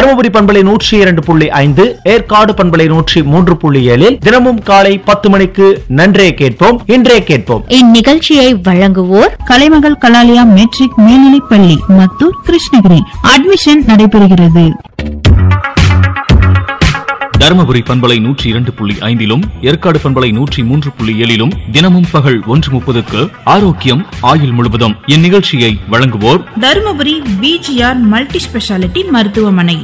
தருமபுரி பண்பலை நூற்றி இரண்டு புள்ளி ஐந்து ஏற்காடு பண்பலை நூற்றி மூன்று புள்ளி ஏழில் தினமும் காலை பத்து மணிக்கு நன்றே கேட்போம் இன்றே கேட்போம் இந்நிகழ்ச்சியை வழங்குவோர் கலைமகள் கலாலயா மெட்ரிக் மேல்நிலைப் பள்ளி மத்தூர் கிருஷ்ணகிரி அட்மிஷன் நடைபெறுகிறது தருமபுரி பண்பலை நூற்றி இரண்டு புள்ளி ஐந்திலும் ஏற்காடு பண்பலை நூற்றி மூன்று புள்ளி ஏழிலும் தினமும் பகல் ஒன்று முப்பதுக்கு ஆரோக்கியம் ஆயுள் முழுவதும் இந்நிகழ்ச்சியை வழங்குவோர் தருமபுரி பிஜிஆர் மல்டி ஸ்பெஷாலிட்டி மருத்துவமனை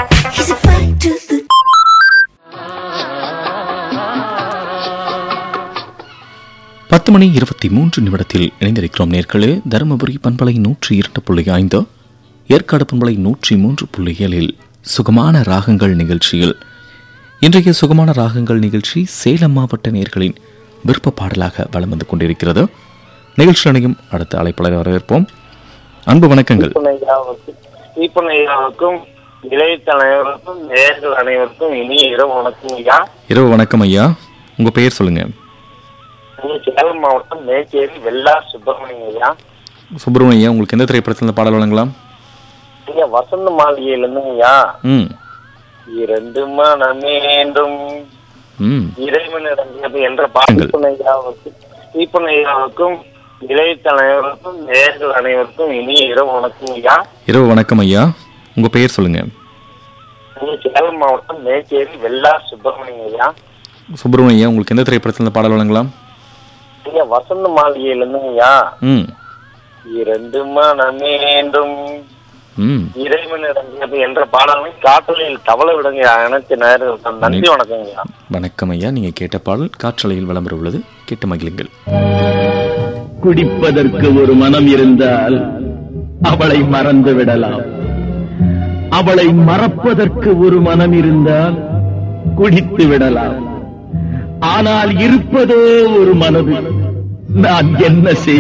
பத்து மணி இருபத்தி மூன்று நிமிடத்தில் இணைந்திருக்கிறோம் நேர்களே தருமபுரி பண்பலை நூற்றி இரண்டு புள்ளி ஐந்து ஏற்காடு பண்பலை நூற்றி மூன்று புள்ளி ஏழில் சுகமான ராகங்கள் நிகழ்ச்சியில் இன்றைய சுகமான ராகங்கள் நிகழ்ச்சி சேலம் மாவட்ட நேர்களின் விருப்ப பாடலாக வலம் வந்து கொண்டிருக்கிறது நிகழ்ச்சி அணையும் அடுத்த அழைப்பாளரை வரவேற்போம் அன்பு வணக்கங்கள் ஸ்டீபன் ஐயாவுக்கும் இளையத்த அனைவருக்கும் நேர்கள் அனைவருக்கும் இனிய இரவு வணக்கம் ஐயா இரவு வணக்கம் ஐயா உங்க பெயர் சொல்லுங்க நீங்க சேலம் மாவட்டம் மேச்சேரி வெள்ளார் சுப்பிரமணியம் ஐயா சுப்பிரமணியம் ஐயா உங்களுக்கு எந்த திரைப்படத்தில் இந்த பாடல் வழங்கலாம் ஐயா வசந்த மாளிகையில இருந்துங்க ஐயா ம் இரண்டு மனமேண்டும் ம் இறைவனிடம் கேட்பு என்ற பாடல் ஐயாவுக்கும் ஸ்டீபன் ஐயாவுக்கும் இளையத்த அனைவருக்கும் நேர்கள் அனைவருக்கும் இனிய இரவு வணக்கம் ஐயா இரவு வணக்கம் ஐயா உங்க பெயர் சொல்லுங்க நீங்க சேலம் மாவட்டம் மேச்சேரி வெள்ளார் சுப்பிரமணியம் ஐயா சுப்பிரமணியம் ஐயா உங்களுக்கு எந்த திரைப்படத்தில் இந்த பாடல் வழங்கலாம் ஐயா வசந்த மாளிகையில இருந்துங்க ஐயா ம் இரண்டு மனமேண்டும் ம் இறைவனிடம் கேட்பு என்ற பாடலை காற்றலில் தவள விடுங்க அனைத்து நேரம் நன்றி வணக்கங்க வணக்கம் ஐயா நீங்க கேட்ட பாடல் காற்றலையில் விளம்பர உள்ளது கேட்டு மகிழுங்கள் குடிப்பதற்கு ஒரு மனம் இருந்தால் அவளை மறந்து விடலாம் அவளை மறப்பதற்கு ஒரு மனம் இருந்தால் குடித்து விடலாம் ஆனால் இருப்பதோ ஒரு மனது நான் என்ன செய்ய